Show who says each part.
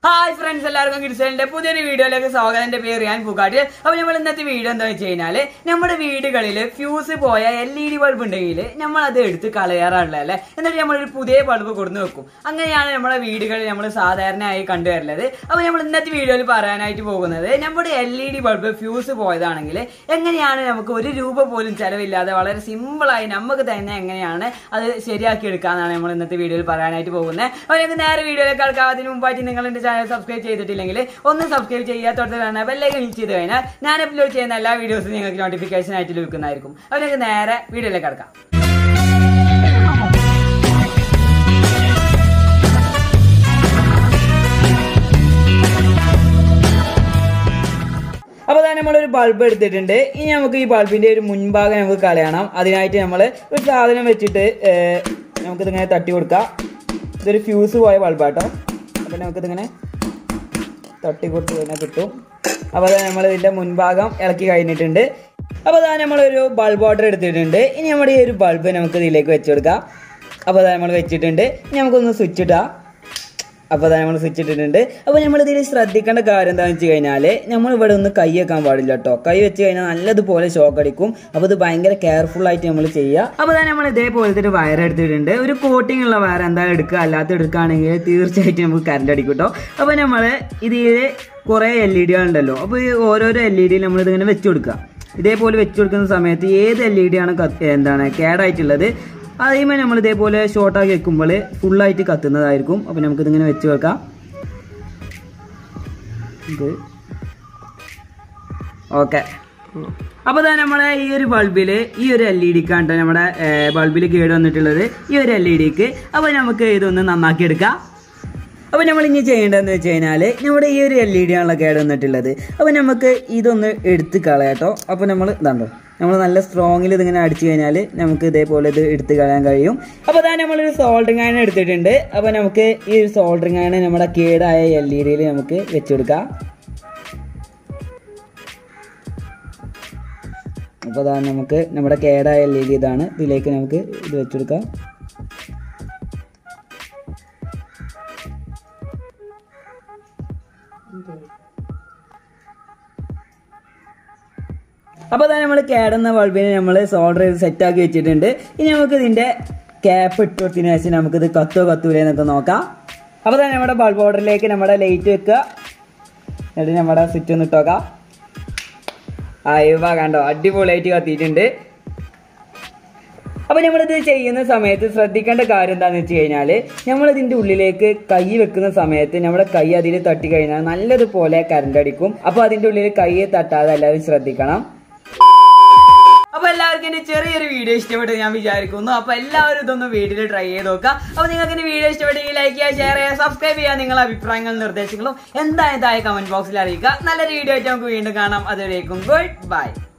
Speaker 1: hi friends എല്ലാവർക്കും കിഡ്സലിന്റെ പുതിയൊരു വീഡിയോയിലേക്ക് സ്വാഗതം എന്റെ പേര് ഞാൻ പുകാട്ടി അപ്പൊ നമ്മൾ ഇന്നത്തെ വീഡിയോ എന്താ വെച്ച് കഴിഞ്ഞാല് നമ്മുടെ വീടുകളിൽ ഫ്യൂസ് പോയ എൽ ഇ ഡി ബൾബ് ഉണ്ടെങ്കിൽ നമ്മൾ അത് എടുത്ത് കളയാറുള്ളത് അല്ലെ എന്നിട്ട് നമ്മളൊരു പുതിയ ബൾബ് കൊടുന്നു വെക്കും അങ്ങനെയാണ് നമ്മുടെ വീടുകളിൽ നമ്മൾ സാധാരണയായി കണ്ടുവരുന്നത് അപ്പൊ നമ്മൾ ഇന്നത്തെ വീഡിയോയിൽ പറയാനായിട്ട് പോകുന്നത് നമ്മുടെ L E D bulb fuse പോയതാണെങ്കിൽ എങ്ങനെയാണ് നമുക്ക് ഒരു രൂപ പോലും ചെലവില്ലാതെ വളരെ സിമ്പിളായി നമുക്ക് തന്നെ എങ്ങനെയാണ് അത് ശരിയാക്കി എടുക്കാന്നാണ് നമ്മൾ ഇന്നത്തെ വീഡിയോയിൽ പറയാനായിട്ട് പോകുന്നത് അപ്പോൾ നിങ്ങൾക്ക് നേരെ വീഡിയോയിലേക്ക് കിടക്കാം അതിന് മുമ്പായിട്ട് നിങ്ങൾ എന്റെ ചാനൽ സബ്സ്ക്രൈബ് ചെയ്തിട്ടില്ലെങ്കിൽ ഒന്ന് സബ്സ്ക്രൈബ് ചെയ്യാത്തോട്ട് തന്നെ ബെല്ലേക്ക് ക്ലിക്ക് ചെയ്ത് കഴിഞ്ഞാൽ ഞാൻ അപ്ലോഡ് ചെയ്യുന്ന എല്ലാ വീഡിയോസും നിങ്ങൾക്ക് നോട്ടിഫിക്കേഷൻ ആയിട്ട് ലഭിക്കുന്നതായിരിക്കും അപ്പോൾ നിങ്ങൾക്ക് നേരെ വീഡിയോയിലേക്ക് കിടക്കാം അപ്പോൾ തന്നെ നമ്മളൊരു ബൾബ് എടുത്തിട്ടുണ്ട് ഇനി നമുക്ക് ഈ ബൾബിന്റെ ഒരു മുൻഭാഗം നമുക്ക് കളയണം അതിനായിട്ട് നമ്മൾ ഒരു സാധനം വെച്ചിട്ട് ഏർ, നമുക്കിതിങ്ങനെ തട്ടി കൊടുക്കാം ഇതൊരു ഫ്യൂസ് പോയ ബൾബാട്ടോ അപ്പോൾ നമുക്കിതിങ്ങനെ തട്ടി കൊടുത്ത് തന്നെ കിട്ടും അപ്പോൾ അതാ നമ്മൾ ഇതിൻ്റെ മുൻഭാഗം ഇളക്കി കഴിഞ്ഞിട്ടുണ്ട് അപ്പോൾ അതാ നമ്മളൊരു ബൾബ് ഓർഡർ എടുത്തിട്ടുണ്ട് ഇനി നമ്മുടെ ഈ ഒരു ബൾബ് നമുക്ക് ഇതിലേക്ക് വെച്ച് കൊടുക്കാം അപ്പോൾ അതാ നമ്മൾ വെച്ചിട്ടുണ്ട് ഇനി നമുക്കൊന്ന് സ്വിച്ച് ഇടാം അപ്പോൾ അതാ നമ്മൾ സ്വിച്ച് ഇട്ടിട്ടുണ്ട് അപ്പോൾ നമ്മൾ ഇതിൽ ശ്രദ്ധിക്കേണ്ട കാര്യം എന്താണെന്ന് വെച്ച് കഴിഞ്ഞാൽ നമ്മൾ ഇവിടെ ഒന്ന് കൈ വെക്കാൻ പാടില്ല കേട്ടോ കൈ വെച്ച് കഴിഞ്ഞാൽ നല്ലതുപോലെ ഷോക്ക് അടിക്കും അപ്പോൾ ഇത് ഭയങ്കര കെയർഫുൾ ആയിട്ട് നമ്മൾ ചെയ്യുക അപ്പോൾ തന്നെ നമ്മൾ ഇതേപോലത്തെ ഒരു വയർ എടുത്തിട്ടുണ്ട് ഒരു കോട്ടിംഗ് ഉള്ള വയർ എന്തായാലും എടുക്കുക അല്ലാത്ത എടുക്കുകയാണെങ്കിൽ തീർച്ചയായിട്ടും നമുക്ക് കറണ്ട് അടിക്കും കേട്ടോ അപ്പോൾ നമ്മൾ ഇതിൽ കുറേ എൽ ഇ ഡികൾ ഉണ്ടല്ലോ അപ്പോൾ ഈ ഓരോരോ എൽ ഇ ഡിയിൽ നമ്മൾ ഇതിങ്ങനെ വെച്ച് കൊടുക്കുക ഇതേപോലെ വെച്ച് കൊടുക്കുന്ന സമയത്ത് ഏത് എൽ ഇ ഡി ആണ് കത്ത് എന്താണ് കേടായിട്ടുള്ളത് അതേമാതിരി നമ്മൾ ഇതേപോലെ ഷോർട്ടാക്കി വെക്കുമ്പോൾ ഫുള്ളായിട്ട് കത്തുന്നതായിരിക്കും അപ്പോൾ നമുക്കിതിങ്ങനെ വെച്ച് വെക്കാം ഇത് ഓക്കെ അപ്പോൾ തന്നെ നമ്മുടെ ഈ ഒരു ബൾബിൽ ഈ ഒരു എൽ ഇ ഡിക്കാണ് നമ്മുടെ ബൾബിൽ കേട് വന്നിട്ടുള്ളത് ഈ ഒരു എൽ ഇ ഡിക്ക് അപ്പോൾ നമുക്ക് ഇതൊന്ന് നന്നാക്കി എടുക്കാം അപ്പോൾ നമ്മൾ ഇനി ചെയ്യേണ്ടതെന്ന് വെച്ച് കഴിഞ്ഞാൽ നമ്മുടെ ഈ ഒരു എൽ ഇ ഡി ആണല്ലോ കേട് വന്നിട്ടുള്ളത് അപ്പോൾ നമുക്ക് ഇതൊന്ന് എടുത്ത് കളയാട്ടോ അപ്പോൾ നമ്മൾ ഇതാണ്ടോ നമ്മൾ നല്ല സ്ട്രോങ്ങിൽ ഇതിങ്ങനെ അടിച്ചു കഴിഞ്ഞാൽ നമുക്ക് ഇതേപോലെ ഇത് എടുത്ത് കളയാൻ കഴിയും അപ്പോൾ അതാണ് നമ്മളൊരു സോൾഡറിങ് അയൺ എടുത്തിട്ടുണ്ട് അപ്പോൾ നമുക്ക് ഈ ഒരു സോൾഡറിങ് അയൺ നമ്മുടെ കേടായ എൽ ഇ ഡിയിൽ നമുക്ക് വെച്ചുകൊടുക്കാം അപ്പോൾ അതാണ് നമുക്ക് നമ്മുടെ കേടായ എൽ ഇ ഡി ഇതാണ് ഇതിലേക്ക് നമുക്ക് ഇത് വെച്ചുകൊടുക്കാം അപ്പോൾ തന്നെ നമ്മൾ കേടുന്ന ബൾബിനെ നമ്മൾ സോൾഡർ ചെയ്ത് സെറ്റാക്കി വെച്ചിട്ടുണ്ട് ഇനി നമുക്ക് ഇതിൻ്റെ ക്യാപ്പ് ഇട്ട് കൊടുത്തതിന് ശേഷം നമുക്കിത് കത്തോ കത്തൂലേ എന്നൊക്കെ നോക്കാം അപ്പോൾ തന്നെ നമ്മുടെ ബൾബ് ഓർഡറിലേക്ക് നമ്മുടെ ലൈറ്റ് വെക്കുക എന്നിട്ട് നമ്മുടെ സ്വിച്ച് ഒന്ന് ഇട്ടോക്കാം ആ ഇവ കണ്ടോ അടിപൊളിയായിട്ട് കത്തിയിട്ടുണ്ട് അപ്പോൾ നമ്മളിത് ചെയ്യുന്ന സമയത്ത് ശ്രദ്ധിക്കേണ്ട കാര്യം എന്താണെന്ന് വെച്ച് കഴിഞ്ഞാൽ നമ്മൾ ഇതിൻ്റെ ഉള്ളിലേക്ക് കൈ വെക്കുന്ന സമയത്ത് നമ്മുടെ കൈ അതിൽ തട്ടി കഴിഞ്ഞാൽ നല്ലതുപോലെ കറണ്ട് അടിക്കും അപ്പോൾ അതിൻ്റെ ഉള്ളിൽ കൈ തട്ടാതെ എല്ലാവരും ശ്രദ്ധിക്കണം അപ്പൊ എല്ലാവർക്കും എന്റെ ചെറിയൊരു വീഡിയോ ഇഷ്ടപ്പെട്ടു ഞാൻ വിചാരിക്കുന്നു അപ്പൊ എല്ലാവരും ഇതൊന്ന് വീട്ടിൽ ട്രൈ ചെയ്ത് നോക്കുക അപ്പൊ നിങ്ങൾക്ക് എന്റെ വീഡിയോ ഇഷ്ടപ്പെട്ടെങ്കിൽ ലൈക്ക് ചെയ്യുക ഷെയർ ചെയ്യുക സബ്സ്ക്രൈബ് ചെയ്യുക നിങ്ങളുടെ അഭിപ്രായങ്ങളും നിർദ്ദേശങ്ങളും എന്തായാലും താഴെ കമന്റ് ബോക്സിൽ അറിയിക്കുക നല്ലൊരു വീഡിയോ ആയിട്ട് നമുക്ക് വീണ്ടും കാണാം അതുവരേക്കും ഗുഡ് ബൈ